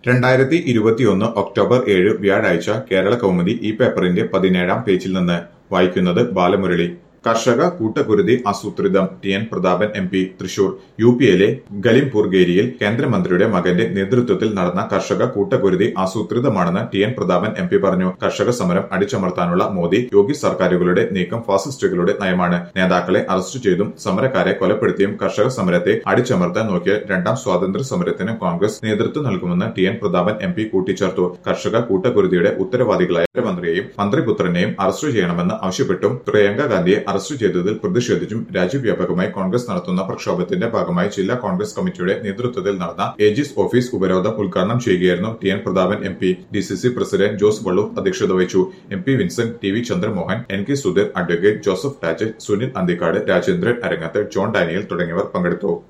രണ്ടായിരത്തി ഇരുപത്തിയൊന്ന് ഒക്ടോബർ ഏഴ് വ്യാഴാഴ്ച കേരള കൗമുദി ഈ പേപ്പറിന്റെ പതിനേഴാം പേജിൽ നിന്ന് വായിക്കുന്നത് ബാലമുരളി കർഷക കൂട്ടക്കുരുതി ആസൂത്രിതം T N Prathapan M P Thrissur U പിയിലെ ഗലിംപൂർഗേരിയിൽ കേന്ദ്രമന്ത്രിയുടെ മകന്റെ നേതൃത്വത്തിൽ നടന്ന കർഷക കൂട്ടക്കുരുതി ആസൂത്രിതമാണെന്ന് T N Prathapan M P പറഞ്ഞു കർഷക സമരം അടിച്ചമർത്താനുള്ള മോദി യോഗി സർക്കാരുകളുടെ നീക്കം ഫാസിസ്റ്റുകളുടെ നയമാണ് നേതാക്കളെ അറസ്റ്റ് ചെയ്തും സമരക്കാരെ കൊലപ്പെടുത്തിയും കർഷക സമരത്തെ അടിച്ചമർത്താൻ നോക്കിയ രണ്ടാം സ്വാതന്ത്ര്യ സമരത്തിന് കോൺഗ്രസ് നേതൃത്വം നൽകുമെന്ന് T N Prathapan M P കൂട്ടിച്ചേർത്തു കർഷക കൂട്ടക്കുരുതിയുടെ ഉത്തരവാദികളായ മന്ത്രിയെയും മന്ത്രിപുത്രനെയും അറസ്റ്റ് ചെയ്യണമെന്ന് ആവശ്യപ്പെട്ടും പ്രിയങ്ക ഗാന്ധിയെ അറസ്റ്റ് ചെയ്തതിൽ പ്രതിഷേധിച്ചും രാജ്യവ്യാപകമായി കോൺഗ്രസ് നടത്തുന്ന പ്രക്ഷോഭത്തിന്റെ ഭാഗമായി ജില്ലാ കോൺഗ്രസ് കമ്മിറ്റിയുടെ നേതൃത്വത്തിൽ നടന്ന ഏജിസ് ഓഫീസ് ഉപരോധം ഉദ്ഘാടനം ചെയ്യുകയായിരുന്നു T N Prathapan M P D C C president Jose Vallur അധ്യക്ഷത വഹിച്ചു M P Vincent T V Chandramohan N K Sudheer advocate Joseph Tajet Sunil Anthikkad Rajendran Arangath John Daniel തുടങ്ങിയവർ പങ്കെടുത്തു